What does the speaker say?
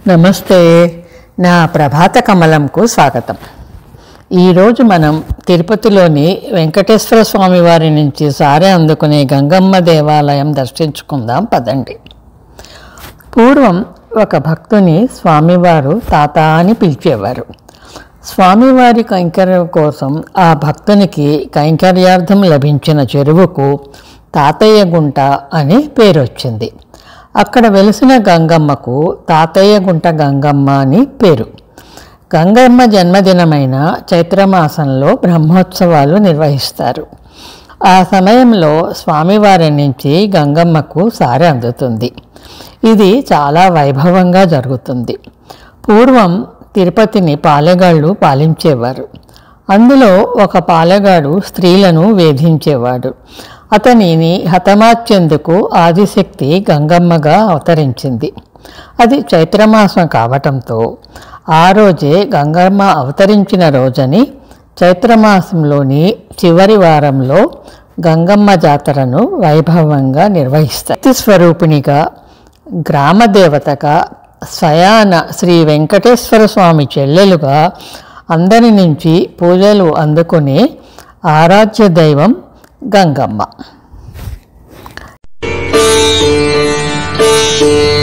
నమస్తే నా ప్రభాత కమలంకు స్వాగతం ఈరోజు మనం తిరుపతిలోని వెంకటేశ్వర స్వామి వారి నుంచి సారే అందుకునే గంగమ్మ దేవాలయం దర్శించుకుందాం పదండి పూర్వం ఒక భక్తుని స్వామివారు తాత అని పిలిచేవారు స్వామివారి కైంకర్యం కోసం ఆ భక్తునికి కైంకర్యార్థం లభించిన చెరువుకు తాతయ్య గుంట అని పేరు వచ్చింది అక్కడ వెలిసిన గంగమ్మకు తాతయ్య గుంట గంగమ్మ అని పేరు గంగమ్మ జన్మదినమైన చైత్రమాసంలో బ్రహ్మోత్సవాలు నిర్వహిస్తారు ఆ సమయంలో స్వామివారి నుంచి గంగమ్మకు సారె అందుతుంది ఇది చాలా వైభవంగా జరుగుతుంది పూర్వం తిరుపతిని పాలెగాళ్ళు పాలించేవారు అందులో ఒక పాలెగాడు స్త్రీలను వేధించేవాడు అతనిని హతమార్చేందుకు ఆదిశక్తి గంగమ్మగా అవతరించింది అది చైత్రమాసం కావటంతో ఆ రోజే గంగమ్మ అవతరించిన రోజని చైత్రమాసంలోని చివరి వారంలో గంగమ్మ జాతరను వైభవంగా నిర్వహిస్తారు శక్తి స్వరూపిణిగా గ్రామదేవతగా స్వయాన శ్రీ వెంకటేశ్వర స్వామి చెల్లెలుగా అందరి నుంచి పూజలు అందుకునే ఆరాధ్య దైవం గంగమ్మ